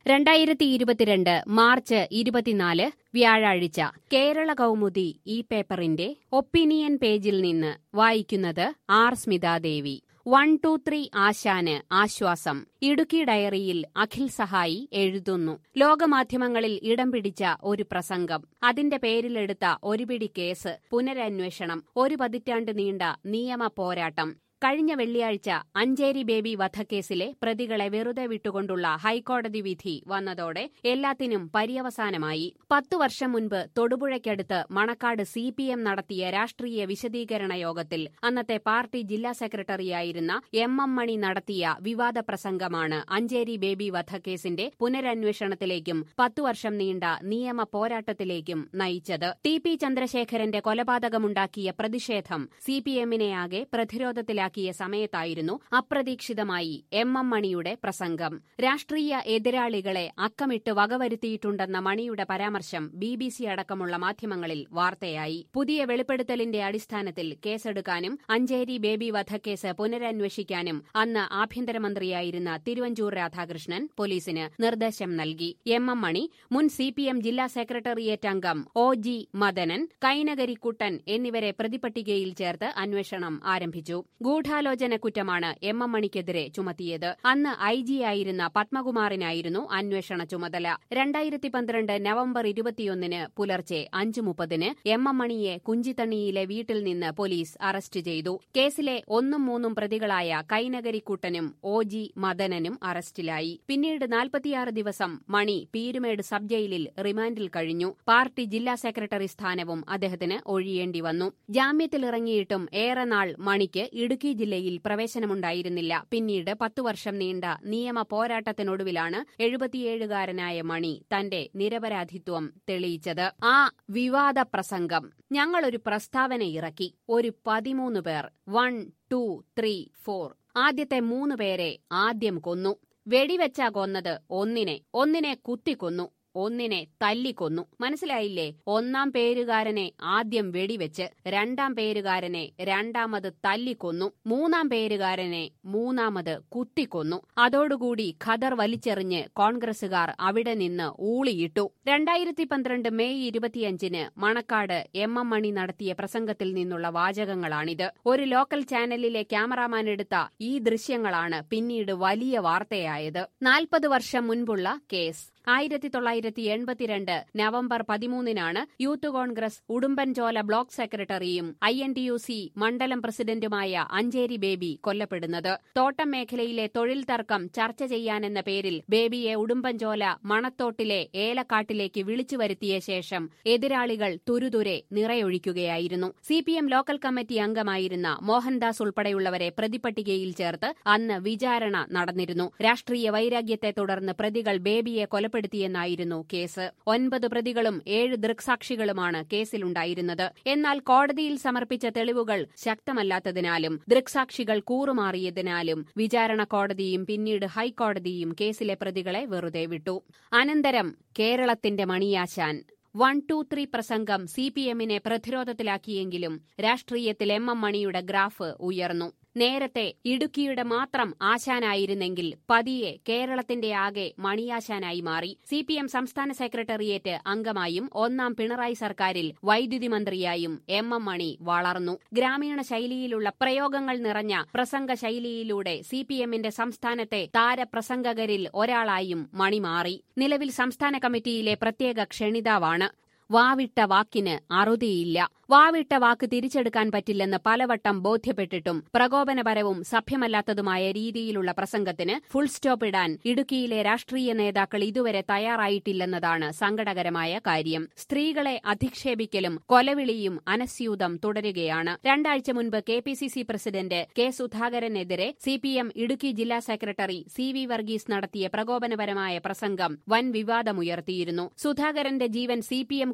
രണ്ടായിരത്തി ഇരുപത്തിരണ്ട് മാർച്ച് ഇരുപത്തിനാല് വ്യാഴാഴ്ച കേരള കൗമുദി ഈ പേപ്പറിന്റെ ഒപ്പീനിയൻ പേജിൽ നിന്ന് വായിക്കുന്നത് R Smithadevi one two three ആശാന് ആശ്വാസം ഇടുക്കി ഡയറിയിൽ അഖിൽ സഹായി എഴുതുന്നു ലോകമാധ്യമങ്ങളിൽ ഇടം പിടിച്ച ഒരു പ്രസംഗം അതിന്റെ പേരിലെടുത്ത ഒരു പിടി കേസ് പുനരന്വേഷണം ഒരു പതിറ്റാണ്ട് നീണ്ട നിയമ പോരാട്ടം കഴിഞ്ഞ വെള്ളിയാഴ്ച അഞ്ചേരി ബേബി വധക്കേസിലെ പ്രതികളെ വെറുതെ വിട്ടുകൊണ്ടുള്ള ഹൈക്കോടതി വിധി വന്നതോടെ എല്ലാത്തിനും പര്യവസാനമായി പത്തു വർഷം മുൻപ് തൊടുപുഴയ്ക്കടുത്ത് മണക്കാട് സി പി എം നടത്തിയ രാഷ്ട്രീയ വിശദീകരണ യോഗത്തിൽ അന്നത്തെ പാർട്ടി ജില്ലാ സെക്രട്ടറിയായിരുന്ന എം എം മണി നടത്തിയ വിവാദ പ്രസംഗമാണ് അഞ്ചേരി ബേബി വധക്കേസിന്റെ പുനരന്വേഷണത്തിലേക്കും പത്തു വർഷം നീണ്ട നിയമ പോരാട്ടത്തിലേക്കും നയിച്ചത് ടി പി ചന്ദ്രശേഖരന്റെ കൊലപാതകമുണ്ടാക്കിയ പ്രതിഷേധം സി പി എമ്മിനെയാകെ പ്രതിരോധത്തിലാക്കി മനസ്സിലാക്കിയ സമയത്തായിരുന്നു അപ്രതീക്ഷിതമായി എം എം മണിയുടെ പ്രസംഗം രാഷ്ട്രീയ എതിരാളികളെ അക്കമിട്ട് വകവരുത്തിയിട്ടുണ്ടെന്ന മണിയുടെ പരാമർശം ബി ബി സി അടക്കമുള്ള മാധ്യമങ്ങളിൽ വാർത്തയായി പുതിയ വെളിപ്പെടുത്തലിന്റെ അടിസ്ഥാനത്തിൽ കേസെടുക്കാനും അഞ്ചേരി ബേബി വധക്കേസ് പുനരന്വേഷിക്കാനും അന്ന് ആഭ്യന്തരമന്ത്രിയായിരുന്ന തിരുവഞ്ചൂർ രാധാകൃഷ്ണൻ പോലീസിന് നിർദ്ദേശം നൽകി എം എം മണി മുൻ സി പി എം ജില്ലാ സെക്രട്ടേറിയറ്റ് അംഗം ഒ ജി മദനൻ കൈനകരിക്കുട്ടൻ എന്നിവരെ പ്രതിപട്ടികയിൽ ചേർത്ത് അന്വേഷണം ആരംഭിച്ചു ഗൂഢാലോചന കുറ്റമാണ് എം എം മണിക്കെതിരെ ചുമത്തിയത് അന്ന് ഐ ജിയായിരുന്ന പത്മകുമാറിനായിരുന്നു അന്വേഷണ ചുമതല രണ്ടായിരത്തി പന്ത്രണ്ട് നവംബർ ഇരുപത്തിയൊന്നിന് പുലർച്ചെ അഞ്ചു മുപ്പതിന് എം എം മണിയെ കുഞ്ചിത്തണ്ണിയിലെ വീട്ടിൽ നിന്ന് പോലീസ് അറസ്റ്റ് ചെയ്തു കേസിലെ ഒന്നും മൂന്നും പ്രതികളായ കൈനകരിക്കുട്ടനും ഒ ജി മദനനും അറസ്റ്റിലായി പിന്നീട് നാൽപ്പത്തിയാറ് ദിവസം മണി പീരുമേട് സബ് ജയിലിൽ റിമാൻഡിൽ കഴിഞ്ഞു പാർട്ടി ജില്ലാ സെക്രട്ടറി സ്ഥാനവും അദ്ദേഹത്തിന് ഒഴിയേണ്ടി വന്നു ജാമ്യത്തിലിറങ്ങിയിട്ടും ഏറെ നാൾ മണിക്ക് ഇടുക്കി ജില്ലയിൽ പ്രവേശനമുണ്ടായിരുന്നില്ല പിന്നീട് പത്തു വർഷം നീണ്ട നിയമ പോരാട്ടത്തിനൊടുവിലാണ് എഴുപത്തിയേഴുകാരനായ മണി തന്റെ നിരപരാധിത്വം തെളിയിച്ചത് ആ വിവാദ പ്രസംഗം ഞങ്ങളൊരു പ്രസ്താവന ഇറക്കി ഒരു പതിമൂന്ന് പേർ വൺ ടു ത്രീ ഫോർ ആദ്യത്തെ മൂന്ന് പേരെ ആദ്യം കൊന്നു വെടിവെച്ചാ കൊന്നത് ഒന്നിനെ ഒന്നിനെ കുത്തിക്കൊന്നു ഒന്നിനെ തല്ലിക്കൊന്നു മനസ്സിലായില്ലേ ഒന്നാം പേരുകാരനെ ആദ്യം വെടിവെച്ച് രണ്ടാം പേരുകാരനെ രണ്ടാമത് തല്ലിക്കൊന്നു മൂന്നാം പേരുകാരനെ മൂന്നാമത് കുത്തിക്കൊന്നു അതോടുകൂടി ഖദർ വലിച്ചെറിഞ്ഞ് കോൺഗ്രസുകാർ അവിടെ നിന്ന് ഊളിയിട്ടു രണ്ടായിരത്തി പന്ത്രണ്ട് മെയ് ഇരുപത്തിയഞ്ചിന് മണക്കാട് എം എം മണി നടത്തിയ പ്രസംഗത്തിൽ നിന്നുള്ള വാചകങ്ങളാണിത് ഒരു ലോക്കൽ ചാനലിലെ ക്യാമറാമാൻ എടുത്ത ഈ ദൃശ്യങ്ങളാണ് പിന്നീട് വലിയ വാർത്തയായത് നാൽപ്പത് വർഷം മുൻപുള്ള കേസ് ആയിരത്തി തൊള്ളായിരത്തി എൺപത്തിരണ്ട് നവംബർ പതിമൂന്നിനാണ് യൂത്ത് കോൺഗ്രസ് ഉടുമ്പൻചോല ബ്ലോക്ക് സെക്രട്ടറിയും I N T U C മണ്ഡലം പ്രസിഡന്റുമായ അഞ്ചേരി ബേബി കൊല്ലപ്പെടുന്നത് തോട്ടം മേഖലയിലെ തൊഴിൽ തർക്കം ചർച്ച ചെയ്യാനെന്ന പേരിൽ ബേബിയെ ഉടുമ്പൻചോല മണത്തോട്ടിലെ ഏലക്കാട്ടിലേക്ക് വിളിച്ചു വരുത്തിയ ശേഷം എതിരാളികൾ തുരുതുരെ നിറയൊഴിക്കുകയായിരുന്നു C P M local committee അംഗമായിരുന്ന മോഹൻദാസ് ഉൾപ്പെടെയുള്ളവരെ പ്രതിപട്ടികയിൽ ചേർത്ത് അന്ന് വിചാരണ നടന്നിരുന്നു രാഷ്ട്രീയ വൈരാഗ്യത്തെ തുടർന്ന് പ്രതികൾ ബേബിയെ കൊലപ്പെടുത്തിയെന്നായിരുന്നു കേസ് ഒൻപത് പ്രതികളും ഏഴ് ദൃക്സാക്ഷികളുമാണ് കേസിലുണ്ടായിരുന്നത് എന്നാൽ കോടതിയിൽ സമർപ്പിച്ച തെളിവുകൾ ശക്തമല്ലാത്തതിനാലും ദൃക്സാക്ഷികൾ കൂറുമാറിയതിനാലും വിചാരണ കോടതിയും പിന്നീട് ഹൈക്കോടതിയും കേസിലെ പ്രതികളെ വെറുതെ വിട്ടു അനന്തരം കേരളത്തിന്റെ മണിയാശാൻ വൺ ടു ത്രീ പ്രസംഗം സി പി എമ്മിനെ പ്രതിരോധത്തിലാക്കിയെങ്കിലും രാഷ്ട്രീയത്തിൽ എം എം മണിയുടെ ഗ്രാഫ് ഉയർന്നു നേരത്തെ ഇടുക്കിയുടെ മാത്രം ആശാനായിരുന്നെങ്കിൽ പതിയെ കേരളത്തിന്റെ ആകെ മണിയാശാനായി മാറി സി പി എം സംസ്ഥാന സെക്രട്ടേറിയറ്റ് അംഗമായും ഒന്നാം പിണറായി സർക്കാരിൽ വൈദ്യുതി മന്ത്രിയായും എം എം മണി വളർന്നു ഗ്രാമീണ ശൈലിയിലുള്ള പ്രയോഗങ്ങൾ നിറഞ്ഞ പ്രസംഗ ശൈലിയിലൂടെ സി പി എമ്മിന്റെ സംസ്ഥാനത്തെ താരപ്രസംഗകരിൽ ഒരാളായും മണി മാറി നിലവിൽ സംസ്ഥാന കമ്മിറ്റിയിലെ പ്രത്യേക ക്ഷണിതാവാണ് വാവിട്ട വാക്കിന് അറുതിയില്ല വാവിട്ട വാക്ക് തിരിച്ചെടുക്കാൻ പറ്റില്ലെന്ന് പലവട്ടം ബോധ്യപ്പെട്ടിട്ടും പ്രകോപനപരവും സഭ്യമല്ലാത്തതുമായ രീതിയിലുള്ള പ്രസംഗത്തിന് ഫുൾ സ്റ്റോപ്പ് ഇടാൻ ഇടുക്കിയിലെ രാഷ്ട്രീയ നേതാക്കൾ ഇതുവരെ തയ്യാറായിട്ടില്ലെന്നതാണ് സങ്കടകരമായ കാര്യം സ്ത്രീകളെ അധിക്ഷേപിക്കലും കൊലവിളിയും അനസ്യൂതം തുടരുകയാണ് രണ്ടാഴ്ച മുൻപ് K P C C president K സുധാകരനെതിരെ സി പി എം ഇടുക്കി ജില്ലാ സെക്രട്ടറി സി വി വർഗീസ് നടത്തിയ പ്രകോപനപരമായ പ്രസംഗം വൻ വിവാദമുയർത്തിയിരുന്നു സുധാകരന്റെ ജീവൻ സി പി എം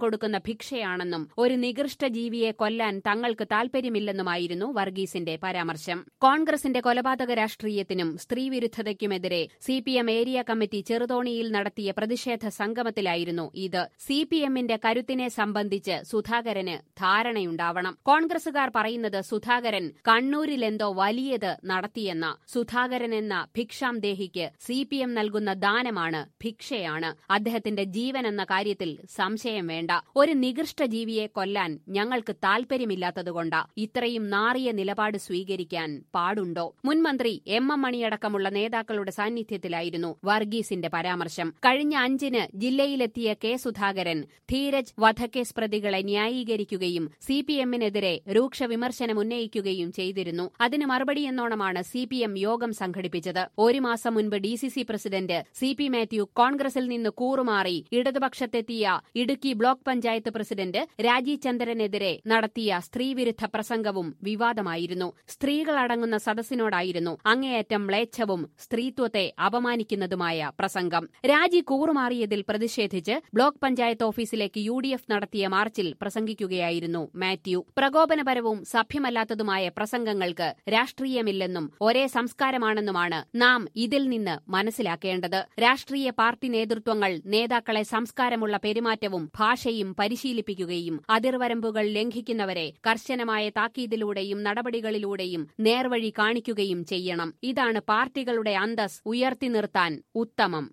കൊടുക്കുന്ന ഭിക്ഷയാണെന്നും ഒരു നികൃഷ്ട ജീവിയെ കൊല്ലാൻ തങ്ങൾക്ക് താൽപര്യമില്ലെന്നുമായിരുന്നു വർഗീസിന്റെ പരാമർശം കോൺഗ്രസിന്റെ കൊലപാതക രാഷ്ട്രീയത്തിനും സ്ത്രീവിരുദ്ധതയ്ക്കുമെതിരെ C P M area committee ചെറുതോണിയിൽ നടത്തിയ പ്രതിഷേധ സംഗമത്തിലായിരുന്നു ഇത് സി പി എമ്മിന്റെ കരുത്തിനെ സംബന്ധിച്ച് സുധാകരന് ധാരണയുണ്ടാവണം കോൺഗ്രസുകാർ പറയുന്നത് സുധാകരൻ കണ്ണൂരിലെന്തോ വലിയത് നടത്തിയെന്ന സുധാകരൻ എന്ന ഭിക്ഷാം ദേഹിക്ക് സി പി എം നൽകുന്ന ദാനമാണ് ഭിക്ഷയാണ് അദ്ദേഹത്തിന്റെ ജീവൻ എന്ന കാര്യത്തിൽ സംശയം വേണ്ട ഒരു നികൃഷ്ട ജീവിയെ കൊല്ലാൻ ഞങ്ങൾക്ക് താൽപര്യമില്ലാത്തതുകൊണ്ട് ഇത്രയും നാറിയ നിലപാട് സ്വീകരിക്കാൻ പാടുണ്ടോ മുൻമന്ത്രി എം എം മണിയടക്കമുള്ള നേതാക്കളുടെ സാന്നിധ്യത്തിലായിരുന്നു വർഗീസിന്റെ പരാമർശം കഴിഞ്ഞ അഞ്ചിന് ജില്ലയിലെത്തിയ കെ സുധാകരൻ ധീരജ് വധക്കേസ് പ്രതികളെ ന്യായീകരിക്കുകയും സി പി എമ്മിനെതിരെ രൂക്ഷ വിമർശനം ഉന്നയിക്കുകയും ചെയ്തിരുന്നു അതിന് മറുപടിയെന്നോണമാണ് സി പി എം യോഗം സംഘടിപ്പിച്ചത് ഒരു മാസം മുൻപ് D C C president C P Mathew കോൺഗ്രസിൽ നിന്ന് കൂറുമാറി ഇടതുപക്ഷത്തെത്തിയ ഇടുക്കി ബ്ലോക്ക് പഞ്ചായത്ത് പ്രസിഡന്റ് രാജീവ് ചന്ദ്രനെതിരെ നടത്തിയ സ്ത്രീവിരുദ്ധ പ്രസംഗവും വിവാദമായിരുന്നു സ്ത്രീകളടങ്ങുന്ന സദസ്സിനോടായിരുന്നു അങ്ങേയറ്റം മ്ലേച്ഛവും സ്ത്രീത്വത്തെ അപമാനിക്കുന്നതുമായ പ്രസംഗം രാജി കൂറുമാറിയതിൽ പ്രതിഷേധിച്ച് ബ്ലോക്ക് പഞ്ചായത്ത് ഓഫീസിലേക്ക് യു ഡി എഫ് നടത്തിയ മാർച്ചിൽ പ്രസംഗിക്കുകയായിരുന്നു മാത്യു പ്രകോപനപരവും സഭ്യമല്ലാത്തതുമായ പ്രസംഗങ്ങൾക്ക് രാഷ്ട്രീയമില്ലെന്നും ഒരേ സംസ്കാരമാണെന്നുമാണ് നാം ഇതിൽ നിന്ന് മനസ്സിലാക്കേണ്ടത് രാഷ്ട്രീയ പാർട്ടി നേതൃത്വങ്ങൾ നേതാക്കളെ സംസ്കാരമുള്ള പെരുമാറ്റവും ഭാഷയും പരിശീലിപ്പിക്കുകയും അതിർവരമ്പുകൾ ലംഘിക്കുന്നവരെ കർശനമായ താക്കീതിലൂടെയും നടപടികളിലൂടെയും നേർവഴി കാണിക്കുകയും ചെയ്യണം ഇതാണ് പാർട്ടികളുടെ അന്തസ് ഉയർത്തി നിർത്താൻ ഉത്തമം